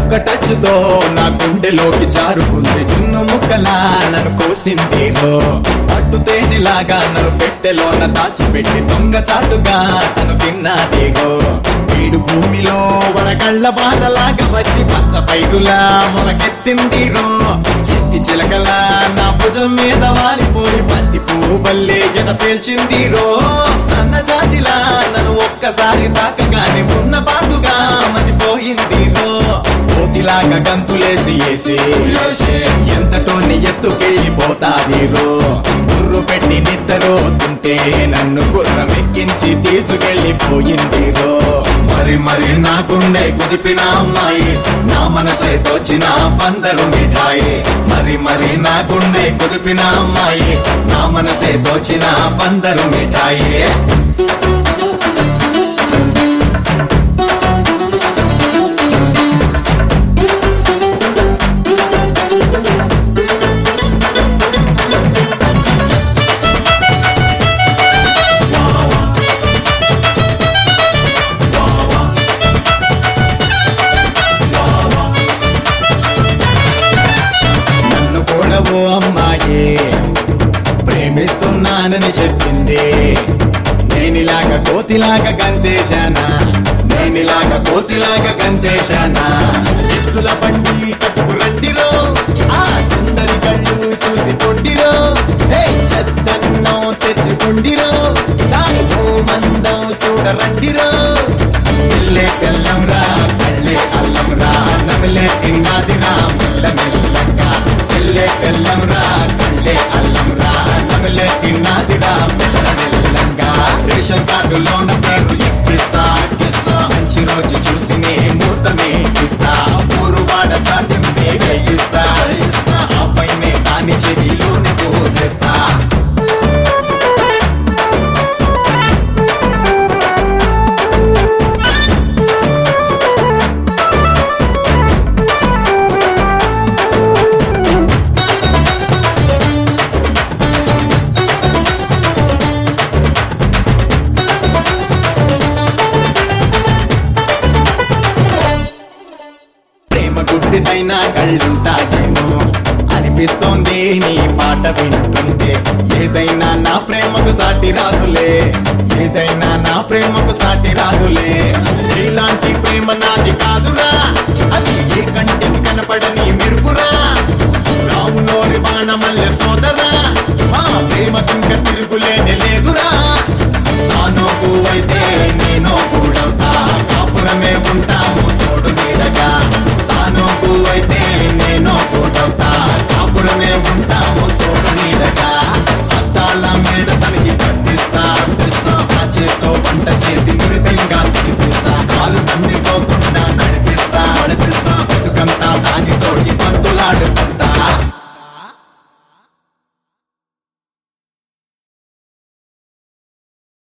ఒక్క టచ్తో నా గుండెలోకి జారుకుంది చిన్న ముక్కలా నన్ను కోసింది రో పట్టు తేనెలాగా నన్ను పెట్టెలోన దాచిపెట్టి దొంగ చాటుగా తను తిన్నాదేగో వీడు భూమిలో వడగళ్ళ బాధలాగా వచ్చి పచ్చ పైరులా మొలకెత్తింది రో చెట్టి చిలకలా నా భుజం మీద వాలిపోయి బంతి పువ్వు బల్లే ఎద పేల్చింది రో సన్న జాజిలా నన్ను ఒక్కసారి తాకగానే ఉన్న పాటుగా మతిపోయింది రో కోతిలాగా గంతులేసి ఏసి ఎంతటోని ఎత్తుకెళ్ళిపోతాది రో గుర్రు పెట్టి నిద్దరో తింటే నన్ను గుర్రం ఎక్కించి తీసుకెళ్ళిపోయింది రో మరి మరి నా గుండె కుదిపిన అమ్మాయి నా మనసే తోచిన పందరు మిఠాయి మరి మరి నా గుండె కుదిపిన అమ్మాయి నా మనసే తోచిన పందరు మిఠాయి నన్ను కూడా ఓ అమ్మాయి ప్రేమిస్తున్నానని చెప్పింది నేనిలాగా కోతిలాగా గంతేశానా నేనిలాగా కోతిలాగా గంతేశానా ఎత్తుల బండి కట్టుకు రండిరో ఆ సుందరి కళ్ళు చూసి పొండిరో ఏ చెత్తన్నం తెచ్చుకుండిరో దాని మందం చూడరండిరో పిల్లే కల్లం రా కళ్ళే అల్లం రా నమిలే తిన్నాదిరా మెల్ల మెల్లగా పిల్లే కల్లం రా కళ్ళే అల్లం రా నమిలే తిన్నాదిరా మెల్ల మెల్లగా రేషన్ కార్డులోన పేరు ఎక్కిస్తా ఎక్కిస్తా మంచి రోజు చూసి నే ముహూర్తమే ఇస్తా ఊరు వాడ చాటి వేయిస్తా ఆ పైనే దాని చెవిలోనే పోతేస్తా ప్రేమ గుడ్డిదైనా కళ్ళుంటాయేమో అనిపిస్తోంది నీ పాట వింటుంటే ఏదైనా నా ప్రేమకు సాటి రాదులే ఏదైనా నా ప్రేమకు సాటి రాదులే